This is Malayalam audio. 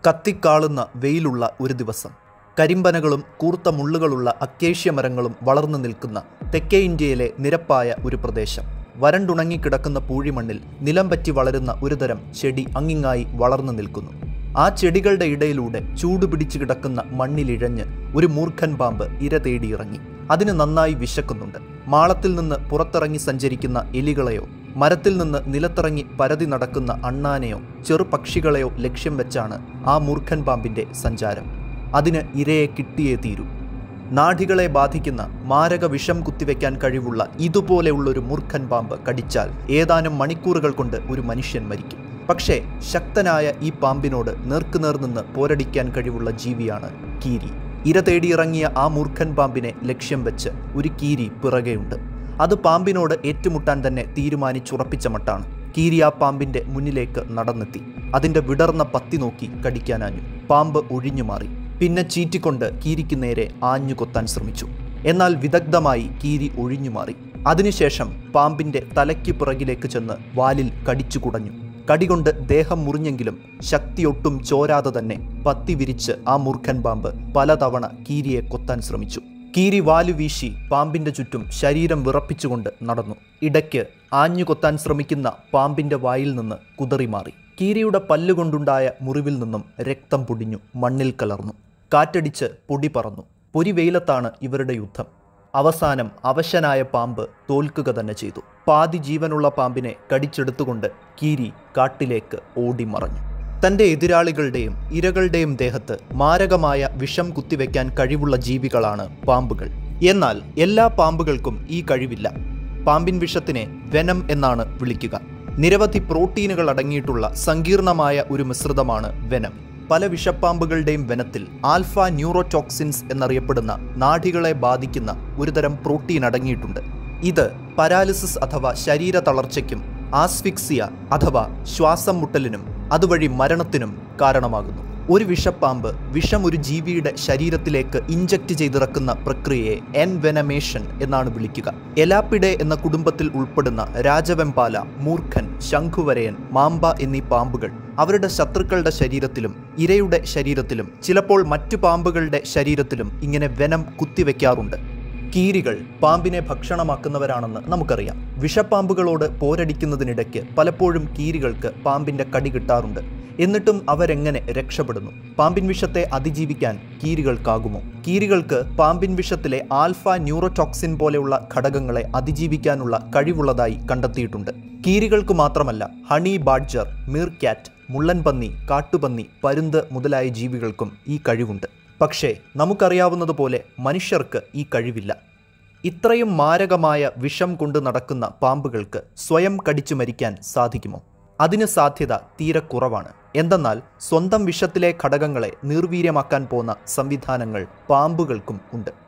കത്തിക്കാളുന്ന വെയിലുള്ള ഒരു ദിവസം കരിമ്പനകളും കൂർത്ത മുള്ളുകളുള്ള അക്കേഷ്യ മരങ്ങളും വളർന്നു നിൽക്കുന്ന തെക്കേ ഇന്ത്യയിലെ നിരപ്പായ ഒരു പ്രദേശം വരണ്ടുണങ്ങിക്കിടക്കുന്ന പൂഴിമണ്ണിൽ നിലം പറ്റി വളരുന്ന ഒരുതരം ചെടി അങ്ങിങ്ങായി വളർന്നു നിൽക്കുന്നു ആ ചെടികളുടെ ഇടയിലൂടെ ചൂട് പിടിച്ചു കിടക്കുന്ന മണ്ണിലിഴഞ്ഞ് ഒരു മൂർഖൻ പാമ്പ് ഇര തേടിയിറങ്ങി അതിന് നന്നായി വിശക്കുന്നുണ്ട് മാളത്തിൽ നിന്ന് പുറത്തിറങ്ങി സഞ്ചരിക്കുന്ന എലികളെയോ മരത്തിൽ നിന്ന് നിലത്തിറങ്ങി പരതി നടക്കുന്ന അണ്ണാനെയോ ചെറുപക്ഷികളെയോ ലക്ഷ്യം വെച്ചാണ് ആ മൂർഖൻ പാമ്പിന്റെ സഞ്ചാരം അതിന് ഇരയെ കിട്ടിയേ തീരൂ നാഡികളെ ബാധിക്കുന്ന മാരക വിഷം കുത്തിവെക്കാൻ കഴിവുള്ള ഇതുപോലെയുള്ളൊരു മൂർഖൻ പാമ്പ് കടിച്ചാൽ ഏതാനും മണിക്കൂറുകൾ കൊണ്ട് ഒരു മനുഷ്യൻ മരിക്കും പക്ഷേ ശക്തനായ ഈ പാമ്പിനോട് നേർക്കുനേർ നിന്ന് പോരടിക്കാൻ കഴിവുള്ള ജീവിയാണ് കീരി ഇര തേടിയിറങ്ങിയ ആ മൂർഖൻ പാമ്പിനെ ലക്ഷ്യം വെച്ച് ഒരു കീരി പിറകെയുണ്ട് അത് പാമ്പിനോട് ഏറ്റുമുട്ടാൻ തന്നെ തീരുമാനിച്ചുറപ്പിച്ച മട്ടാണ് കീരി ആ പാമ്പിന്റെ മുന്നിലേക്ക് നടന്നെത്തി അതിന്റെ വിടർന്ന പത്തി നോക്കി കടിക്കാനാഞ്ഞു പാമ്പ് ഒഴിഞ്ഞു മാറി പിന്നെ ചീറ്റിക്കൊണ്ട് കീരിക്ക് നേരെ ആഞ്ഞു കൊത്താൻ ശ്രമിച്ചു എന്നാൽ വിദഗ്ധമായി കീരി ഒഴിഞ്ഞു മാറി അതിനുശേഷം പാമ്പിന്റെ തലയ്ക്ക് പിറകിലേക്ക് ചെന്ന് വാലിൽ കടിച്ചു കുടഞ്ഞു കടികൊണ്ട് ദേഹം മുറിഞ്ഞെങ്കിലും ശക്തിയൊട്ടും ചോരാതെ തന്നെ പത്തി വിരിച്ച് ആ മൂർഖൻ പാമ്പ് പലതവണ കീരിയെ കൊത്താൻ ശ്രമിച്ചു കീരി വാലു വീശി പാമ്പിന്റെ ചുറ്റും ശരീരം വിറപ്പിച്ചുകൊണ്ട് നടന്നു ഇടയ്ക്ക് ആഞ്ഞു കൊത്താൻ ശ്രമിക്കുന്ന പാമ്പിന്റെ വായിൽ നിന്ന് കുതറി മാറി കീരിയുടെ പല്ലുകൊണ്ടുണ്ടായ മുറിവിൽ നിന്നും രക്തം പൊടിഞ്ഞു മണ്ണിൽ കലർന്നു കാറ്റടിച്ച് പൊടി പറന്നു പൊരിവെയിലത്താണ് ഇവരുടെ യുദ്ധം അവസാനം അവശനായ പാമ്പ് തോൽക്കുക തന്നെ ചെയ്തു പാതി ജീവനുള്ള പാമ്പിനെ കടിച്ചെടുത്തുകൊണ്ട് കീരി കാട്ടിലേക്ക് ഓടി മറഞ്ഞു തൻ്റെ എതിരാളികളുടെയും ഇരകളുടെയും ദേഹത്ത് മാരകമായ വിഷം കുത്തിവെക്കാൻ കഴിവുള്ള ജീവികളാണ് പാമ്പുകൾ എന്നാൽ എല്ലാ പാമ്പുകൾക്കും ഈ കഴിവില്ല പാമ്പിൻ വിഷത്തിനെ വെനം എന്നാണ് വിളിക്കുക നിരവധി പ്രോട്ടീനുകൾ അടങ്ങിയിട്ടുള്ള സങ്കീർണമായ ഒരു മിശ്രിതമാണ് വെനം പല വിഷപ്പാമ്പുകളുടെയും വെനത്തിൽ ആൽഫ ന്യൂറോടോക്സിൻസ് എന്നറിയപ്പെടുന്ന നാഡികളെ ബാധിക്കുന്ന ഒരുതരം പ്രോട്ടീൻ അടങ്ങിയിട്ടുണ്ട് ഇത് പരാലിസിസ് അഥവാ ശരീര തളർച്ചയ്ക്കും ആസ്ഫിക്സിയ അഥവാ ശ്വാസം മുട്ടലിനും അതുവഴി മരണത്തിനും കാരണമാകുന്നു ഒരു വിഷപ്പാമ്പ് വിഷം ഒരു ജീവിയുടെ ശരീരത്തിലേക്ക് ഇഞ്ചക്ട് ചെയ്തിറക്കുന്ന പ്രക്രിയയെ എൻവെനമേഷൻ എന്നാണ് വിളിക്കുക എലാപ്പിഡെ എന്ന കുടുംബത്തിൽ ഉൾപ്പെടുന്ന രാജവെമ്പാല മൂർഖൻ ശംഖുവരയൻ മാമ്പ എന്നീ പാമ്പുകൾ അവരുടെ ശത്രുക്കളുടെ ശരീരത്തിലും ഇരയുടെ ശരീരത്തിലും ചിലപ്പോൾ മറ്റു പാമ്പുകളുടെ ശരീരത്തിലും ഇങ്ങനെ വെനം കുത്തിവെക്കാറുണ്ട് കീരികൾ പാമ്പിനെ ഭക്ഷണമാക്കുന്നവരാണെന്ന് നമുക്കറിയാം വിഷപ്പാമ്പുകളോട് പോരടിക്കുന്നതിനിടയ്ക്ക് പലപ്പോഴും കീരികൾക്ക് പാമ്പിന്റെ കടി കിട്ടാറുണ്ട് എന്നിട്ടും അവരെങ്ങനെ രക്ഷപ്പെടുന്നു പാമ്പിൻ വിഷത്തെ അതിജീവിക്കാൻ കീരികൾക്കാകുമോ കീരികൾക്ക് പാമ്പിൻ വിഷത്തിലെ ആൽഫ ന്യൂറോടോക്സിൻ പോലെയുള്ള ഘടകങ്ങളെ അതിജീവിക്കാനുള്ള കഴിവുള്ളതായി കണ്ടെത്തിയിട്ടുണ്ട് കീരികൾക്ക് മാത്രമല്ല ഹണി ബാഡ്ജർ മീർക്യാറ്റ് മുള്ളൻപന്നി കാട്ടുപന്നി പരുന്ത് മുതലായ ജീവികൾക്കും ഈ കഴിവുണ്ട് പക്ഷേ നമുക്കറിയാവുന്നതുപോലെ മനുഷ്യർക്ക് ഈ കഴിവില്ല ഇത്രയും മാരകമായ വിഷം കൊണ്ട് നടക്കുന്ന പാമ്പുകൾക്ക് സ്വയം കടിച്ചു മരിക്കാൻ സാധിക്കുമോ അതിന് സാധ്യത തീരെ കുറവാണ് എന്തെന്നാൽ സ്വന്തം വിഷത്തിലെ ഘടകങ്ങളെ നിർവീര്യമാക്കാൻ പോന്ന സംവിധാനങ്ങൾ പാമ്പുകൾക്കും ഉണ്ട്